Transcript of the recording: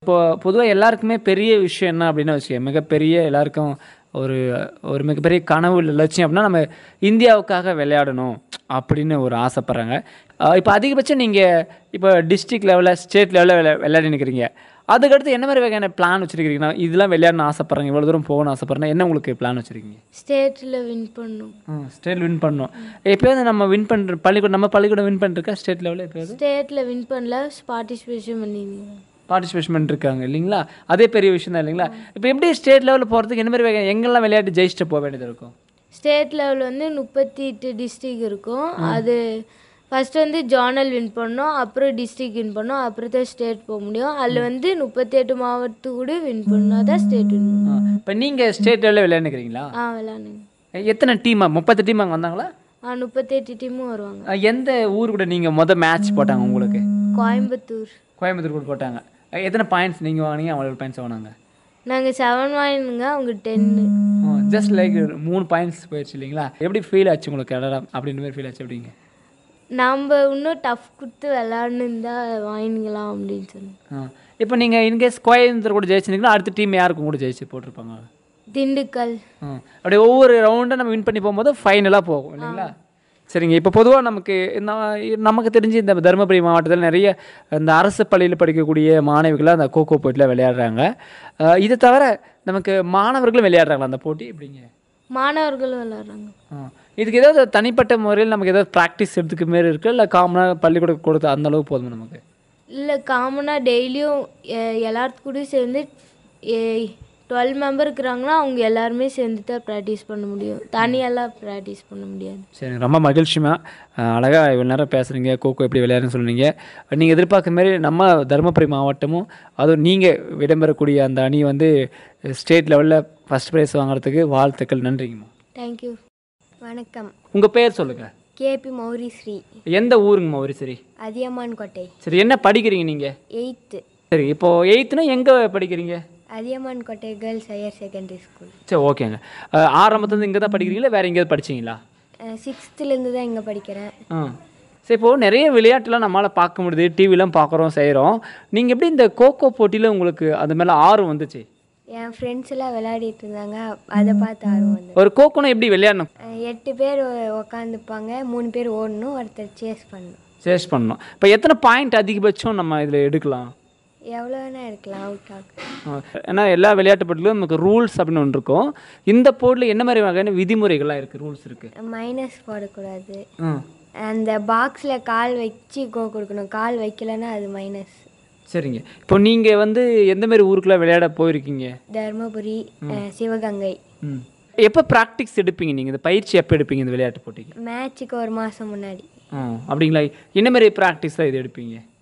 இப்போ பொதுவாக எல்லாருக்குமே பெரிய விஷயம் என்ன அப்படின்னு வச்சுக்க மிகப்பெரிய எல்லாருக்கும் ஒரு ஒரு மிகப்பெரிய கனவு இல்லை லட்சியம் அப்படின்னா நம்ம இந்தியாவுக்காக விளையாடணும் அப்படின்னு ஒரு ஆசைப்பட்றாங்க இப்போ அதிகபட்சம் நீங்கள் இப்போ டிஸ்ட்ரிக்ட் லெவலில் ஸ்டேட் லெவலில் விளையா விளையாடி நிற்கிறீங்க அதுக்கடுத்து என்ன மாதிரி வகையான பிளான் வச்சுருக்கீங்கன்னா இதெல்லாம் விளையாடணும் ஆசைப்பட்றாங்க இவ்வளோ தூரம் போகணும்னு ஆசைப்பட்றேன் என்ன உங்களுக்கு பிளான் வச்சுருக்கீங்க ஸ்டேட்டில் வின் பண்ணும் ஸ்டேட் வின் பண்ணணும் எப்போயாவது நம்ம வின் பண்ணுற பள்ளிக்கூடம் நம்ம பள்ளிக்கூடம் வின் பண்ணிருக்கா ஸ்டேட் லெவலில் எப்போயாவது ஸ்டேட்டில் வின் பண்ணல பார்ட்டிசிபேஷன் பண்ணிருந்தேன் பார்ட்டிசிபேஷன் பண்ணிருக்காங்க இல்லைங்களா அதே பெரிய விஷயம் தான் இல்லைங்களா இப்போ எப்படி ஸ்டேட் லெவலில் போகிறதுக்கு என்ன மாதிரி வகை- எங்கெல்லாம் விளையாட்டு ஜெயிச்சுட்டு போக வேண்டியது இருக்கும் ஸ்டேட் லெவல் வந்து முப்பத்தி எட்டு டிஸ்ட்ரிக் இருக்கும் அது ஃபர்ஸ்ட் வந்து ஜோனல் வின் பண்ணோம் அப்புறம் டிஸ்ட்ரிக் வின் பண்ணோம் அப்புறம் தான் ஸ்டேட் போக முடியும் அதில் வந்து முப்பத்தி எட்டு மாவட்டத்து கூட வின் பண்ணால் தான் ஸ்டேட் வின் பண்ணும் இப்போ நீங்கள் ஸ்டேட் லெவலில் விளையாண்டுக்கிறீங்களா ஆ விளாண்டுங்க எத்தனை டீமா முப்பத்து டீம் அங்கே வந்தாங்களா ஆ முப்பத்தெட்டு டீமும் வருவாங்க அஹ் எந்த ஊர் கூட நீங்கள் மொதல் மேட்ச் போட்டாங்க உங்களுக்கு கோயம்புத்தூர் கோயம்புத்தூர் கூட போட்டாங்க அஹ் எத்தனை பாயிண்ட்ஸ் நீங்கள் வாங்கினீங்க அவங்களுக்கு பாயிண்ட்ஸ் வாங்கினாங்க நாங்கள் செவன் வாங்கினுங்க அவங்க டென்னு ஜஸ்ட் லைக் மூணு பாயிண்ட்ஸ் போயிடுச்சு இல்லைங்களா எப்படி ஃபீல் ஆச்சு உங்களுக்கு கனடா அப்படின்ற மாதிரி ஃபீல் ஆச்சு எப்படிங்க நம்ம இன்னும் டஃப் கொடுத்து விளாட்ணுன்னு தான் வாங்கிக்கலாம் அப்படின்னு சொல்லி இப்போ நீங்கள் இன்கேஸ் கோயம்புத்தூர் கூட ஜெயிச்சிருந்தீங்கன்னா அடுத்த டீம் யாருக்கும் கூட ஜெயிச்சு போட்டிருப்பாங்க திண்டுக்கல் ஆ. அப்படியே ஒவ்வொரு ரவுண்டும் நம்ம வின் பண்ணி போகும்போது ஃபைனலாக போகும் இல்லைங்களா சரிங்க இப்போ பொதுவாக நமக்கு நான் நமக்கு தெரிஞ்சு இந்த தருமபுரி மாவட்டத்தில் நிறைய இந்த அரசு பள்ளியில் படிக்கக்கூடிய மாணவிகளாக அந்த கோகோ போட்டியில் விளையாடுறாங்க ஆ, இது தவிர நமக்கு மாணவர்களும் விளையாடுறாங்களா அந்த போட்டி எப்படிங்க மாணவர்களும் விளாட்றாங்க ஆ. இதுக்கு ஏதாவது தனிப்பட்ட முறையில் நமக்கு ஏதாவது ப்ராக்டிஸ் எடுத்துக்க மாரி இருக்குது இல்லை காமனாக பள்ளிக்கூடம் கொடுத்து அந்த அளவுக்கு போதுமா நமக்கு இல்லை காமனாக டெய்லியும் எல்லாத்து கூடயும் சேர்ந்து டுவெல் மெம்பர் இருக்கிறாங்கன்னா அவங்க எல்லாருமே சேர்ந்து தான் ப்ராக்டிஸ் பண்ண முடியும் தனியெல்லாம் ப்ராக்டிஸ் பண்ண முடியாது சரி ரொம்ப மகிழ்ச்சிமா அழகாக இவ்வளோ நேரம் பேசுகிறீங்க கோகோ எப்படி விளையாடுன்னு சொன்னீங்க நீங்கள் எதிர்பார்க்குற மாதிரி நம்ம தருமபுரி மாவட்டமும் அதுவும் நீங்கள் இடம்பெறக்கூடிய அந்த அணி வந்து ஸ்டேட் லெவலில் ஃபஸ்ட் ப்ரைஸ் வாங்குறதுக்கு வாழ்த்துக்கள் நன்றிங்கம்மா தேங்க்யூ வணக்கம் உங்கள் பேர் சொல்லுங்கள் கேபி மௌரி ஸ்ரீ எந்த ஊருங்கம்மா ஒரு சரி அதியமான் கோட்டை சரி என்ன படிக்கிறீங்க நீங்கள் எயித்து சரி இப்போது எயித்துனா எங்கே படிக்கிறீங்க அதியமான் கோட்டை கேர்ள்ஸ் ஹையர் செகண்டரி ஸ்கூல் சரி ஓகேங்க ஆரம்பத்துலேருந்து இங்கே தான் படிக்கிறீங்களா வேறு எங்கேயாவது படிச்சீங்களா சிக்ஸ்த்துலேருந்து தான் இங்கே படிக்கிறேன் ஆ சரி இப்போது நிறைய விளையாட்டுலாம் நம்மளால் பார்க்க முடியுது டிவிலாம் பார்க்குறோம் செய்கிறோம் நீங்கள் எப்படி இந்த கோகோ போட்டியில் உங்களுக்கு அது மேலே ஆர்வம் வந்துச்சு என் ஃப்ரெண்ட்ஸ் எல்லாம் விளையாடிட்டு இருந்தாங்க அதை பார்த்து ஆர்வம் வந்து ஒரு கோகோனா எப்படி விளையாடணும் எட்டு பேர் உக்காந்துப்பாங்க மூணு பேர் ஓடணும் ஒருத்தர் சேஸ் பண்ணணும் சேஸ் பண்ணணும் இப்போ எத்தனை பாயிண்ட் அதிகபட்சம் நம்ம இதில் எடுக்கலாம் எவ்வளோ வேணால் எடுக்கலாம் அவுட் ஆக ஆ, ஏன்னா எல்லா விளையாட்டு போட்டிலும் நமக்கு ரூல்ஸ் அப்படின்னு ஒன்று இருக்கும் இந்த போட்டியில் என்ன மாதிரி வகையான விதிமுறைகள்லாம் இருக்குது ரூல்ஸ் இருக்குது மைனஸ் போடக்கூடாது ம் அந்த பாக்ஸில் கால் வச்சு கோ கொடுக்கணும் கால் வைக்கலைன்னா அது மைனஸ் சரிங்க இப்போ நீங்கள் வந்து எந்த மாதிரி ஊருக்குலாம் விளையாட போயிருக்கீங்க தருமபுரி அஹ், சிவகங்கை ம் எப்போ ப்ராக்டிஸ் எடுப்பீங்க நீங்கள் இந்த பயிற்சி எப்போ எடுப்பீங்க இந்த விளையாட்டு போட்டிக்கு மேட்ச்சுக்கு ஒரு மாதம் முன்னாடி ஆ அப்படிங்களா என்ன மாதிரி ப்ராக்டிஸ் தான் இது எடுப்பீங்க